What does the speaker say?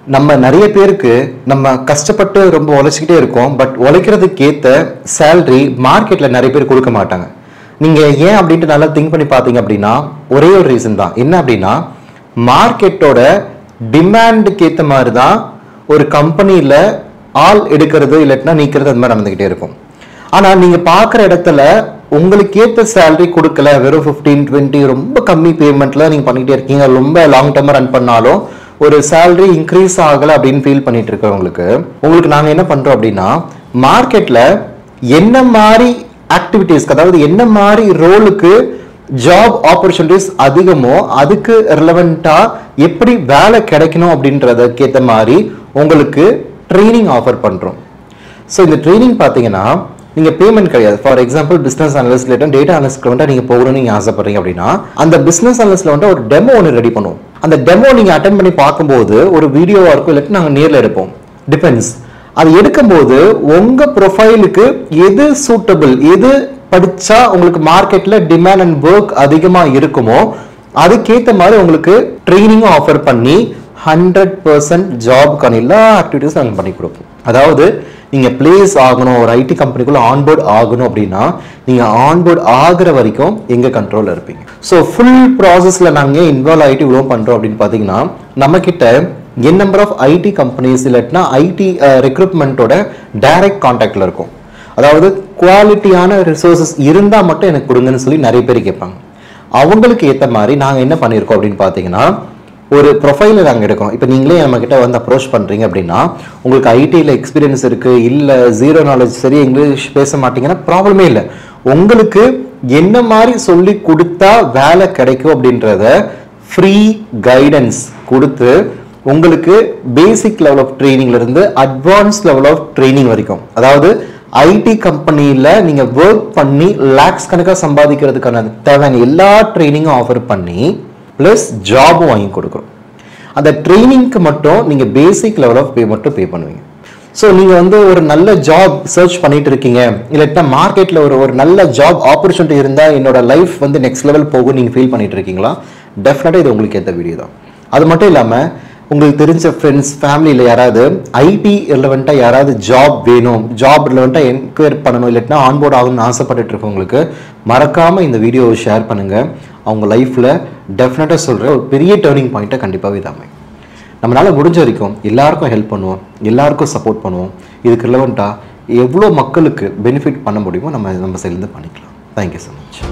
நம்ம நிறைய பேருக்கு நம்ம கஷ்டப்பட்டு ரொம்ப உழைச்சிக்கிட்டே இருக்கோம் பட் உழைக்கிறதுக்கு ஏற்ற சேலரி மார்க்கெட்டில் நிறைய பேர் கொடுக்க மாட்டாங்க நீங்கள் ஏன் அப்படின்ட்டு நல்லா திங்க் பண்ணி பார்த்தீங்க அப்படின்னா ஒரே ஒரு ரீசன் தான் என்ன அப்படின்னா மார்க்கெட்டோட டிமாண்டுக்கு ஏற்ற மாதிரி தான் ஒரு கம்பெனியில் ஆள் எடுக்கிறது இல்லாட்டினா நீக்கிறது அந்த மாதிரி நடந்துக்கிட்டே இருக்கும் ஆனால் நீங்கள் பார்க்குற இடத்துல உங்களுக்கு ஏற்ற சேலரி கொடுக்கல வெறும் ஃபிஃப்டீன் டுவெண்ட்டி ரொம்ப கம்மி பேமெண்ட்டில் நீங்கள் பண்ணிக்கிட்டே இருக்கீங்க ரொம்ப லாங் டேர்மாக ரன் பண்ணாலும் ஒரு சேலரி இன்க்ரீஸ் ஆகலை அப்படின்னு ஃபீல் பண்ணிட்டு இருக்கவங்களுக்கு உங்களுக்கு நாங்கள் என்ன பண்ணுறோம் அப்படின்னா மார்க்கெட்டில் என்ன மாதிரி ஆக்டிவிட்டீஸ்க்கு அதாவது என்ன மாதிரி ரோலுக்கு ஜாப் ஆப்பர்ச்சுனிட்டிஸ் அதிகமோ அதுக்கு ரிலவெண்ட்டாக எப்படி வேலை கிடைக்கணும் அப்படின்றதுக்கு ஏற்ற மாதிரி உங்களுக்கு ட்ரைனிங் ஆஃபர் பண்ணுறோம் ஸோ இந்த ட்ரைனிங் பார்த்தீங்கன்னா நீங்கள் பேமெண்ட் கிடையாது ஃபார் எக்ஸாம்பிள் பிஸ்னஸ் அனலிஸ்ட் லேட்டும் டேட்டா அனலிஸ்ட்க்கு வந்துட்டு நீங்கள் போகணும்னு நீங்கள் ஆசைப்படுறீங்க அப்படின்னா அந்த பிஸ்னஸ் அனலிஸ்ட்ல வந்துட்டு ஒரு டெமோ ஒன்று ரெடி பண்ணுவோம் அந்த டெமோ நீங்கள் அட்டன் பண்ணி பார்க்கும்போது ஒரு வீடியோவாக இருக்கும் இல்லாட்டி நாங்கள் நேரில் எடுப்போம் டிபெண்ட்ஸ் அது எடுக்கும்போது உங்கள் ப்ரொஃபைலுக்கு எது சூட்டபிள் எது படிச்சா உங்களுக்கு மார்க்கெட்ல டிமாண்ட் அண்ட் ஒர்க் அதிகமா இருக்குமோ அதுக்கேற்ற மாதிரி உங்களுக்கு ட்ரைனிங்கும் ஆஃபர் பண்ணி ஹண்ட்ரட் பர்சன்ட் ஜாப்க்கான எல்லா ஆக்டிவிட்டீஸும் நாங்கள் பண்ணி கொடுப்போம் அதாவது நீங்கள் பிளேஸ் ஆகணும் ஒரு ஐடி கம்பெனிக்குள்ள ஆன்போர்ட் ஆகணும் அப்படின்னா நீங்கள் ஆன்போர்ட் ஆகுற வரைக்கும் எங்கள் கண்ட்ரோலில் இருப்பீங்க ஸோ ஃபுல் ப்ராசஸில் நாங்கள் இன்வால்வ் ஆகிட்டு இவ்வளோ பண்ணுறோம் அப்படின்னு பார்த்தீங்கன்னா நம்மக்கிட்ட N number of IT companies இல்லாட்டினா ஐடி ரெக்ரூட்மெண்ட்டோட டைரக்ட் கான்டாக்டில் இருக்கும் அதாவது குவாலிட்டியான ரிசோர்சஸ் இருந்தால் மட்டும் எனக்கு கொடுங்கன்னு சொல்லி நிறைய பேர் கேட்பாங்க அவங்களுக்கு ஏற்ற மாதிரி நாங்கள் என்ன பண்ணியிருக்கோம் அப்படின்னு பார்த்தீங்கன்னா ஒரு ப்ரொஃபைலை நாங்கள் எடுக்கிறோம் இப்போ நீங்களே நம்மக்கிட்ட வந்து அப்ரோச் பண்ணுறீங்க அப்படின்னா உங்களுக்கு ஐடியில் எக்ஸ்பீரியன்ஸ் இருக்குது இல்லை ஜீரோ நாலேஜ் சரி இங்கிலீஷ் பேச மாட்டீங்கன்னா ப்ராப்ளமே இல்லை உங்களுக்கு என்ன மாதிரி சொல்லி கொடுத்தா வேலை கிடைக்கும் அப்படின்றத ஃப்ரீ கைடன்ஸ் கொடுத்து உங்களுக்கு பேசிக் லெவல் ஆஃப் ட்ரைனிங்ல இருந்து அட்வான்ஸ் லெவல் ஆஃப் ட்ரைனிங் வரைக்கும் அதாவது ஐடி கம்பெனியில் நீங்கள் ஒர்க் பண்ணி லேக்ஸ் கணக்காக சம்பாதிக்கிறதுக்கான தேவையான எல்லா ட்ரைனிங்கும் ஆஃபர் பண்ணி ப்ளஸ் ஜாபும் வாங்கி கொடுக்குறோம் அந்த ட்ரைனிங்க்கு மட்டும் நீங்கள் பேசிக் லெவல் ஆஃப் பே மட்டும் பே பண்ணுவீங்க ஸோ நீங்கள் வந்து ஒரு நல்ல ஜாப் சர்ச் பண்ணிட்டு இருக்கீங்க இல்லாட்டா மார்க்கெட்டில் ஒரு ஒரு நல்ல ஜாப் ஆப்பர்ச்சுனிட்டி இருந்தால் என்னோட லைஃப் வந்து நெக்ஸ்ட் லெவல் போகும் நீங்கள் ஃபீல் பண்ணிட்டு இருக்கீங்களா டெஃபினட்டாக இது உங்களுக்கு ஏற்ற வீடியோ தான் அது மட்டும் இல்லாமல் உங்களுக்கு தெரிஞ்ச ஃப்ரெண்ட்ஸ் ஃபேமிலியில் யாராவது ஐடி ரிலவெண்ட்டாக யாராவது ஜாப் வேணும் ஜாப் ரிலவெண்ட்டாக என்கொயர் பண்ணணும் இல்லாட்டினா ஆன்போர்ட் ஆகணும்னு ஆசைப்பட்டுட்டு இருக்கவங்களுக்கு மறக்காமல் இந்த வீடியோவை ஷேர் பண்ணுங்கள் அவங்க லைஃப்பில் டெஃபினட்டாக சொல்கிற ஒரு பெரிய டேர்னிங் பாயிண்ட்டை கண்டிப்பாகவே இது அமையும் நம்மளால் முடிஞ்ச வரைக்கும் எல்லாருக்கும் ஹெல்ப் பண்ணுவோம் எல்லாருக்கும் சப்போர்ட் பண்ணுவோம் இதுக்கு ரிலவெண்ட்டாக எவ்வளோ மக்களுக்கு பெனிஃபிட் பண்ண முடியுமோ நம்ம நம்ம சைட்லேருந்து பண்ணிக்கலாம் தேங்க்யூ ஸோ மச்